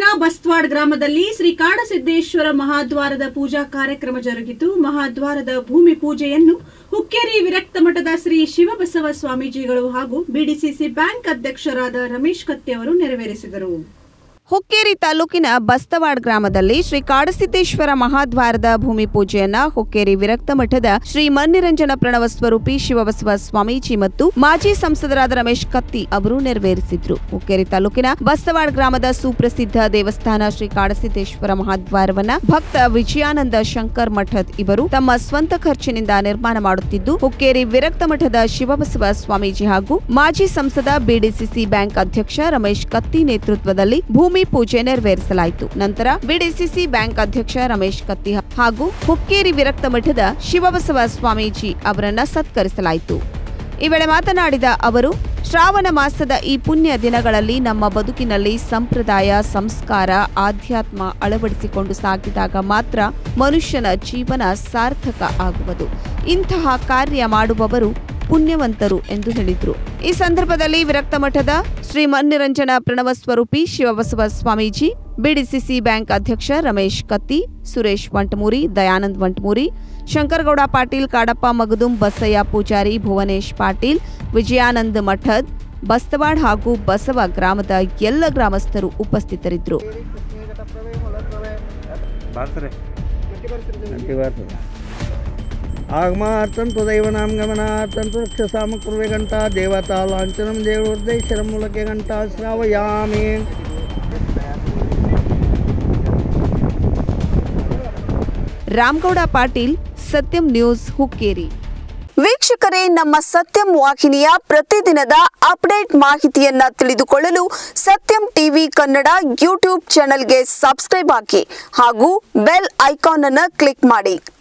ಬಸ್ತ್ವಾಡ್ ಗ್ರಾಮದಲ್ಲಿ ಶ್ರೀ ಕಾಡಸಿದ್ದೇಶ್ವರ ಮಹಾದ್ವಾರದ ಪೂಜಾ ಕಾರ್ಯಕ್ರಮ ಜರುಗಿತು ಮಹಾದ್ವಾರದ ಭೂಮಿ ಪೂಜೆಯನ್ನು ಹುಕ್ಕೇರಿ ವಿರಕ್ತ ಮಠದ ಶ್ರೀ ಶಿವಬಸವ ಸ್ವಾಮೀಜಿಗಳು ಹಾಗೂ ಬಿಡಿಸಿಸಿ ಬ್ಯಾಂಕ್ ಅಧ್ಯಕ್ಷರಾದ ರಮೇಶ್ ಕತ್ತಿ ಅವರು ನೆರವೇರಿಸಿದರು ಹುಕ್ಕೇರಿ ತಾಲೂಕಿನ ಬಸ್ತವಾಡ್ ಗ್ರಾಮದಲ್ಲಿ ಶ್ರೀ ಕಾಡಸಿದ್ದೇಶ್ವರ ಮಹಾದ್ವಾರದ ಭೂಮಿ ಪೂಜೆಯನ್ನ ಹುಕ್ಕೇರಿ ವಿರಕ್ತ ಮಠದ ಶ್ರೀ ಮನ್ನಿರಂಜನ ಪ್ರಣವ ಸ್ವರೂಪಿ ಶಿವಬಸವ ಸ್ವಾಮೀಜಿ ಮತ್ತು ಮಾಜಿ ಸಂಸದರಾದ ರಮೇಶ್ ಕತ್ತಿ ಅವರು ನೆರವೇರಿಸಿದ್ರು ಹುಕ್ಕೇರಿ ತಾಲೂಕಿನ ಬಸ್ತವಾಡ್ ಗ್ರಾಮದ ಸುಪ್ರಸಿದ್ಧ ದೇವಸ್ಥಾನ ಶ್ರೀ ಕಾಡಸಿದ್ದೇಶ್ವರ ಮಹಾದ್ವಾರವನ್ನ ಭಕ್ತ ವಿಜಯಾನಂದ ಶಂಕರ್ ಮಠದ್ ಇವರು ತಮ್ಮ ಸ್ವಂತ ಖರ್ಚಿನಿಂದ ನಿರ್ಮಾಣ ಮಾಡುತ್ತಿದ್ದು ಹುಕ್ಕೇರಿ ವಿರಕ್ತ ಮಠದ ಶಿವಬಸವ ಸ್ವಾಮೀಜಿ ಹಾಗೂ ಮಾಜಿ ಸಂಸದ ಬಿಡಿಸಿಸಿ ಬ್ಯಾಂಕ್ ಅಧ್ಯಕ್ಷ ರಮೇಶ್ ಕತ್ತಿ ನೇತೃತ್ವದಲ್ಲಿ ಭೂಮಿ ಪೂಜೆ ನೆರವೇರಿಸಲಾಯಿತು ನಂತರ ಬಿಡಿಸಿಸಿ ಬ್ಯಾಂಕ್ ಅಧ್ಯಕ್ಷ ರಮೇಶ್ ಕತ್ತಿ ಹಾಗೂ ಹುಕ್ಕೇರಿ ವಿರಕ್ತ ಮಠದ ಶಿವಬಸವ ಸ್ವಾಮೀಜಿ ಅವರನ್ನ ಸತ್ಕರಿಸಲಾಯಿತು ಈ ವೇಳೆ ಮಾತನಾಡಿದ ಅವರು ಶ್ರಾವಣ ಮಾಸದ ಈ ಪುಣ್ಯ ದಿನಗಳಲ್ಲಿ ನಮ್ಮ ಬದುಕಿನಲ್ಲಿ ಸಂಪ್ರದಾಯ ಸಂಸ್ಕಾರ ಆಧ್ಯಾತ್ಮ ಅಳವಡಿಸಿಕೊಂಡು ಸಾಗಿದಾಗ ಮಾತ್ರ ಮನುಷ್ಯನ ಜೀವನ ಸಾರ್ಥಕ ಆಗುವುದು ಇಂತಹ ಕಾರ್ಯ ಮಾಡುವವರು ಪುಣ್ಯವಂತರು ಎಂದು ಹೇಳಿದ್ರು ಈ ಸಂದರ್ಭದಲ್ಲಿ ವಿರಕ್ತ ಮಠದ ಶ್ರೀ ಮನ್ನಿರಂಜನ ಪ್ರಣವ ಸ್ವರೂಪಿ ಶಿವಬಸವ ಸ್ವಾಮೀಜಿ ಬಿಡಿಸಿಸಿ ಬ್ಯಾಂಕ್ ಅಧ್ಯಕ್ಷ ರಮೇಶ್ ಕತ್ತಿ ಸುರೇಶ್ ವಂಟಮೂರಿ ದಯಾನಂದ್ ವಂಟಮೂರಿ ಶಂಕರಗೌಡ ಪಾಟೀಲ್ ಕಾಡಪ್ಪ ಮಗದುಂ ಬಸಯ್ಯ ಪೂಜಾರಿ ಭುವನೇಶ್ ಪಾಟೀಲ್ ವಿಜಯಾನಂದ್ ಮಠದ್ ಬಸ್ತವಾಡ್ ಹಾಗೂ ಬಸವ ಗ್ರಾಮದ ಎಲ್ಲ ಗ್ರಾಮಸ್ಥರು ಉಪಸ್ಥಿತರಿದ್ದರು ಬಾರ್ಸ್ರಿ ಗಂಟಿ ಬಾರ್ತದೆ ಆಗಮಾರ್ತಂತು ದೈವನಾಂ ಗಮನಾರ್ಥಂತು ರಕ್ಷಸಾಮ ಕುರ್ವೆ ಗಂಟಾ ದೇವತಾ ಲಾಂಛನಂ ದೇವೋರ್ದೈಶ್ವರ ಮೂಲಕೆ ಗಂಟಾ ಶ್ರಾವಯಾಮಿ ರಾಮಗೌಡ ಪಾಟೀಲ್ ಸತ್ಯಂ ನ್ಯೂಸ್ ಹುಕ್ಕೇರಿ ವೀಕ್ಷಕರೇ ನಮ್ಮ ಸತ್ಯಂ ವಾಹಿನಿಯ ಪ್ರತಿದಿನದ ಅಪ್ಡೇಟ್ ಮಾಹಿತಿಯನ್ನ ತಿಳಿದುಕೊಳ್ಳಲು ಸತ್ಯಂ ಟಿವಿ ಕನ್ನಡ ಯೂಟ್ಯೂಬ್ ಚಾನೆಲ್ಗೆ ಸಬ್ಸ್ಕ್ರೈಬ್ ಹಾಕಿ ಹಾಗೂ ಬೆಲ್ ಐಕಾನ್ ಅನ್ನು ಕ್ಲಿಕ್ ಮಾಡಿ